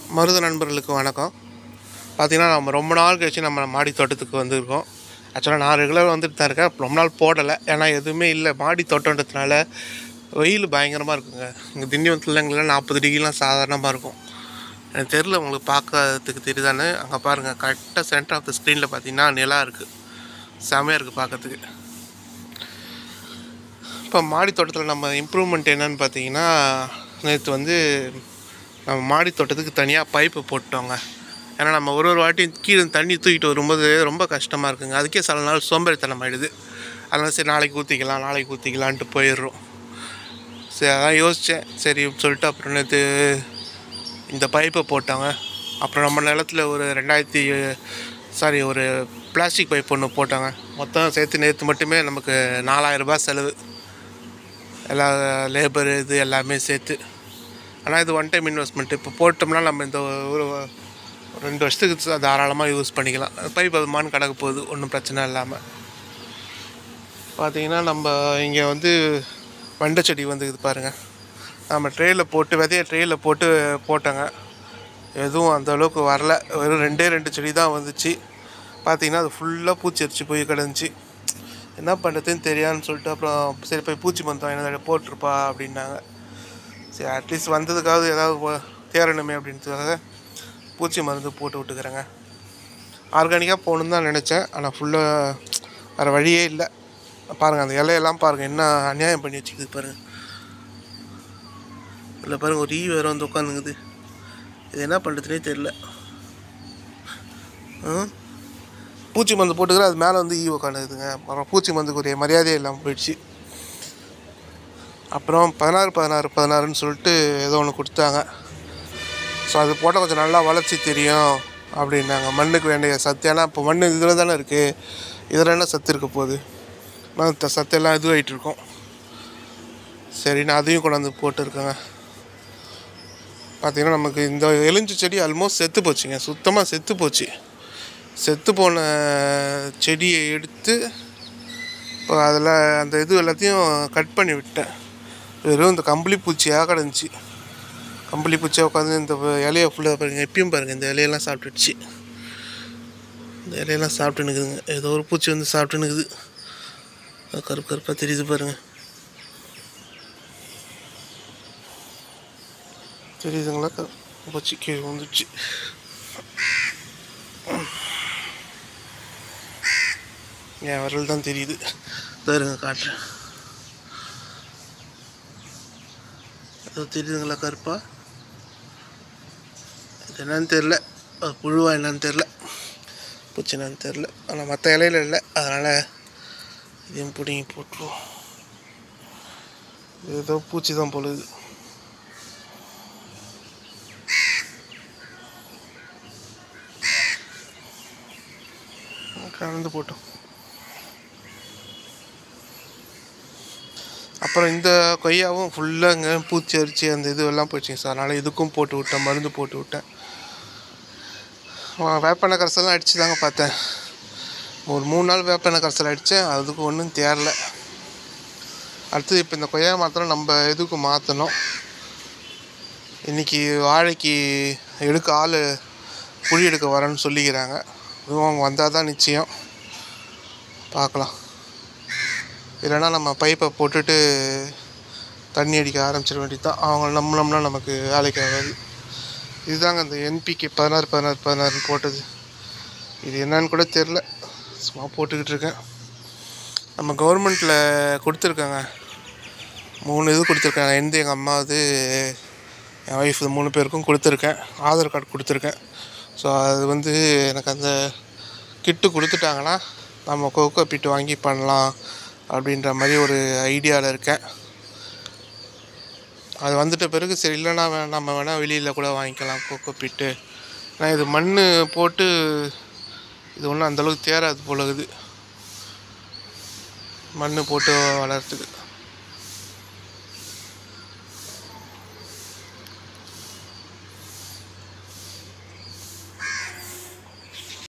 மருத நண்பர்களுக்கு வணக்கம் பார்த்தீங்கன்னா நம்ம ரொம்ப நாள் கழிச்சு நம்ம மாடி தோட்டத்துக்கு வந்திருக்கோம் ஆக்சுவலாக நான் ரெகுலராக வந்துட்டு தான் இருக்கேன் ரொம்ப நாள் போடலை ஏன்னா எதுவுமே இல்லை மாடி தோட்டன்றதுனால வெயில் பயங்கரமாக இருக்குங்க இங்கே திண்டிவனத்தில் எங்களுக்கு நாற்பது டிகிரிலாம் சாதாரணமாக இருக்கும் எனக்கு தெரில உங்களுக்கு பார்க்கறதுக்கு தெரியுதான்னு அங்கே பாருங்கள் கரெக்டாக சென்டர் ஆஃப் த ஸ்க்ரீனில் பார்த்தீங்கன்னா நிலா இருக்குது செமையாக இருக்குது பார்க்கறதுக்கு இப்போ மாடி தோட்டத்தில் நம்ம இம்ப்ரூவ்மெண்ட் என்னன்னு பார்த்தீங்கன்னா நேற்று வந்து நம்ம மாடி தோட்டத்துக்கு தனியாக பைப்பு போட்டோங்க ஏன்னா நம்ம ஒரு ஒரு வாட்டியும் கீழே தண்ணி தூக்கிட்டு வரும்போது ரொம்ப கஷ்டமாக இருக்குங்க அதுக்கே சில நாள் சோம்பேறித்தனம் ஆகிடுது அதனால் சரி நாளைக்கு ஊற்றிக்கலாம் நாளைக்கு ஊற்றிக்கலான்ட்டு போயிடுறோம் சரி அதான் யோசித்தேன் சரி சொல்லிட்டு அப்புறம் நேற்று இந்த பைப்பை போட்டாங்க அப்புறம் நம்ம நிலத்துல ஒரு ரெண்டாயிரத்தி சாரி ஒரு பிளாஸ்டிக் பைப் ஒன்று போட்டாங்க மொத்தம் சேர்த்து நேற்று மட்டுமே நமக்கு நாலாயிரம் ரூபாய் செலவு எல்லா லேபர் இது எல்லாமே சேர்த்து ஆனால் இது ஒன் டைம் இன்வெஸ்ட்மெண்ட் இப்போ போட்டோம்னா நம்ம இந்த ஒரு ஒரு ரெண்டு வருஷத்துக்கு ச- தாராளமாக யூஸ் பண்ணிக்கலாம் பைப் அதுமான்னு கிடக்க போகுது ஒன்றும் பிரச்சனை இல்லாமல் பார்த்தீங்கன்னா நம்ம இங்கே வந்து வெண்டை செடி வந்து இது பாருங்கள் நம்ம ட்ரேயில் போட்டு விதைய ட்ரேயில் போட்டு போட்டோங்க எதுவும் அந்த அளவுக்கு வரல வெறும் ரெண்டே ரெண்டு செடி தான் வந்துச்சு பார்த்தீங்கன்னா அது ஃபுல்லாக பூச்சி அரிச்சு போய் கிடந்துச்சு என்ன பண்ணுறதுன்னு தெரியாதுன்னு சொல்லிட்டு அப்புறம் சரி போய் பூச்சி மருந்தம் என்ன போட்டிருப்பா அப்படின்னாங்க சரி அட்லீஸ்ட் வந்ததுக்காவது ஏதாவது போ- தேறணுமே அப்படின்றதுக்காக பூச்சி மருந்து போட்டு விட்டுக்கிறேங்க ஆர்கானிக்காக போகணுன்னு தான் நினச்சேன் ஆனால் ஃபுல்லாக வேறு வழியே இல்லை பாருங்கள் அந்த இலையெல்லாம் பாருங்கள் என்ன அநியாயம் பண்ணி வச்சுக்குது பாருங்கள் இதில் பாருங்கள் ஒரு ஈ வேறு வந்து உட்காந்துங்குது இது என்ன பண்ணுறதுனே தெரில ம் பூச்சி மருந்து போட்டுக்கிற அது மேலே வந்து ஈ உட்காந்துக்குதுங்க அப்புறம் பூச்சி மருந்துக்குரிய மரியாதையே இல்லாமல் போயிடுச்சு அப்புறம் பதினாறு பதினாறு பதினாறுன்னு சொல்லிட்டு ஏதோ ஒன்று கொடுத்தாங்க ஸோ அது போட்டால் கொஞ்சம் நல்லா வளர்ச்சி தெரியும் அப்படின்னாங்க மண்ணுக்கு வேண்டிய சத்து ஏன்னா இப்போ மண் இதில் தானே இருக்குது இதில் என்ன சத்து இருக்க போகுது மற்ற சத்தெல்லாம் இதுவாகிட்டு இருக்கும் சரி நான் அதையும் கொண்டாந்து போட்டுருக்கேங்க பார்த்தீங்கன்னா நமக்கு இந்த எலுஞ்சி செடி ஆல்மோஸ்ட் செத்து போச்சுங்க சுத்தமாக செத்து போச்சு செத்து போன செடியை எடுத்து இப்போ அதில் அந்த இது எல்லாத்தையும் கட் பண்ணி விட்டேன் வெறும் இந்த கம்பளி பூச்சியாக கிடந்துச்சு கம்பளி பூச்சியாக உட்காந்து இந்த இலையை ஃபுல்லாக பாருங்க எப்பயும் பாருங்கள் இந்த இலையெல்லாம் சாப்பிட்டுடுச்சு இந்த இலையெல்லாம் சாப்பிட்டு நிற்குதுங்க ஏதோ ஒரு பூச்சி வந்து சாப்பிட்டு நிற்குது அது கருப்பு கருப்பாக தெரியுது பாருங்கள் தெரியுதுங்களா க- பூச்சி கீழே வந்துச்சு என் விரல் தான் தெரியுது பாருங்க காட்டுறேன் ஏதோ தெரியுதுங்களா கருப்பா இது என்னன்னு தெரில அது புழுவா என்னன்னு தெரில பூச்சி என்னன்னு தெரில ஆனால் மற்ற இலையில இல்லை அதனால் இதையும் பிடிங்கி போட்டுருவோம் ஏதோ பூச்சி தான் பொழுது கலந்து போட்டோம் அப்புறம் இந்த கொய்யாவும் ஃபுல்லாங்க பூச்சி அரிச்சு அந்த இதுவெல்லாம் போச்சுங்க சார் அதனால் இதுக்கும் போட்டு விட்டேன் மருந்து போட்டு விட்டேன் ஆ, வேப்பெண்ணெய் கரைசல்லாம் அடிச்சு தாங்க பார்த்தேன் ஒரு மூணு நாள் வேப்பெண்ணெய் கரைசல் அடித்தேன் அதுக்கு ஒன்றும் தேரல அடுத்தது இப்போ இந்த கொய்யா மாத்திரம் நம்ம இதுக்கு மாற்றணும் இன்றைக்கி வாழைக்கு எடுக்க ஆள் குழி எடுக்க வரேன்னு சொல்லிக்கிறாங்க இதுவும் அவங்க வந்தால் தான் நிச்சயம் பார்க்கலாம் இல்லைன்னா நம்ம பைப்பை போட்டுட்டு தண்ணி அடிக்க ஆரம்பிச்சிட வேண்டியது தான் அவங்க நம்பினோம்னா நமக்கு வேலைக்கு ஆகாது இதுதாங்க இந்த என்பிகே பதினாறு பதினாறு பதினாறுன்னு போட்டது இது என்னன்னு கூட தெரில சும்மா போட்டுக்கிட்டு இருக்கேன் நம்ம கவர்மெண்ட்டில் கொடுத்துருக்காங்க மூணு இது கொடுத்துருக்காங்க எந்த எங்கள் அம்மா இது என் ஒய்ஃப் இது மூணு பேருக்கும் கொடுத்துருக்கேன் ஆதார் கார்டு கொடுத்துருக்கேன் ஸோ அது வந்து எனக்கு அந்த கிட்டு கொடுத்துட்டாங்கன்னா நம்ம கோகோ பிட்டு வாங்கி பண்ணலாம் அப்படின்ற மாதிரி ஒரு ஐடியாவில் இருக்கேன் அது வந்துட்ட பிறகு சரி இல்லைன்னா வே நம்ம வேணால் வெளியில் கூட வாங்கிக்கலாம் கோகோ பிட்டு ஆனால் இது மண் போட்டு இது ஒன்றும் அந்தளவுக்கு தேராது போல இருக்குது மண் போட்டு வளர்கிறதுக்கு